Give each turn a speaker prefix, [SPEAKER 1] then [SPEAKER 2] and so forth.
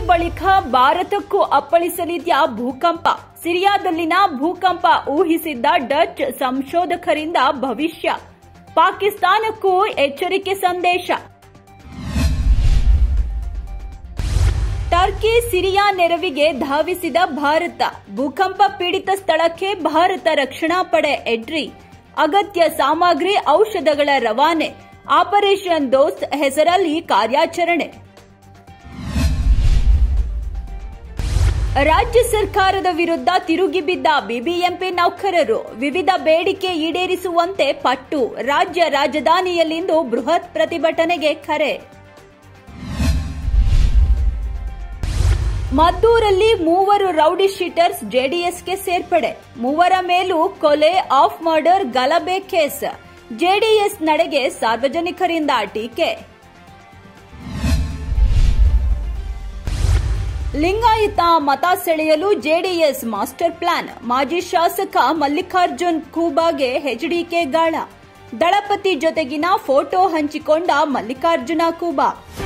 [SPEAKER 1] ಬಳಿಕ ಭಾರತಕ್ಕೂ ಅಪ್ಪಳಿಸಲಿದ್ಯಾ ಭೂಕಂಪ ಸಿರಿಯಾದಲ್ಲಿನ ಭೂಕಂಪ ಊಹಿಸಿದ್ದ ಡಚ್ ಸಂಶೋಧಕರಿಂದ ಭವಿಷ್ಯ ಪಾಕಿಸ್ತಾನಕ್ಕೂ ಎಚ್ಚರಿಕೆ ಸಂದೇಶ ಟರ್ಕಿ ಸಿರಿಯಾ ನೆರವಿಗೆ ಧಾವಿಸಿದ ಭಾರತ ಭೂಕಂಪ ಪೀಡಿತ ಸ್ಥಳಕ್ಕೆ ಭಾರತ ರಕ್ಷಣಾ ಪಡೆ ಎಂಟ್ರಿ ಅಗತ್ಯ ಸಾಮಗ್ರಿ ಔಷಧಗಳ ರವಾನೆ ಆಪರೇಷನ್ ದೋಸ್ತ್ ಹೆಸರಲ್ಲಿ ಕಾರ್ಯಾಚರಣೆ ರಾಜ್ಯ ಸರ್ಕಾರದ ವಿರುದ್ಧ ತಿರುಗಿ ಬಿದ್ದ ಬಿಬಿಎಂಪಿ ನೌಕರರು ವಿವಿಧ ಬೇಡಿಕೆ ಈಡೇರಿಸುವಂತೆ ಪಟ್ಟು ರಾಜ್ಯ ರಾಜಧಾನಿಯಲ್ಲಿಂದು ಬೃಹತ್ ಪ್ರತಿಭಟನೆಗೆ ಕರೆ ಮದ್ದೂರಲ್ಲಿ ಮೂವರು ರೌಡಿ ಶೀಟರ್ಸ್ ಜೆಡಿಎಸ್ಗೆ ಸೇರ್ಪಡೆ ಮೂವರ ಮೇಲೂ ಕೊಲೆ ಆಫ್ ಮರ್ಡರ್ ಗಲಭೆ ಕೇಸ್ ಜೆಡಿಎಸ್ ನಡೆಗೆ ಸಾರ್ವಜನಿಕರಿಂದ ಟೀಕೆ ಲಿಂಗಾಯತ ಮತ ಸೆಳೆಯಲು ಜೆಡಿಎಸ್ ಮಾಸ್ಟರ್ ಪ್ಲಾನ್ ಮಾಜಿ ಶಾಸಕ ಮಲ್ಲಿಕಾರ್ಜುನ್ ಖೂಬಾಗೆ ಎಚ್ಡಿಕೆ ಗಾಳ ದಳಪತಿ ಜೊತೆಗಿನ ಫೋಟೋ ಹಂಚಿಕೊಂಡ ಮಲ್ಲಿಕಾರ್ಜುನ ಖೂಬಾ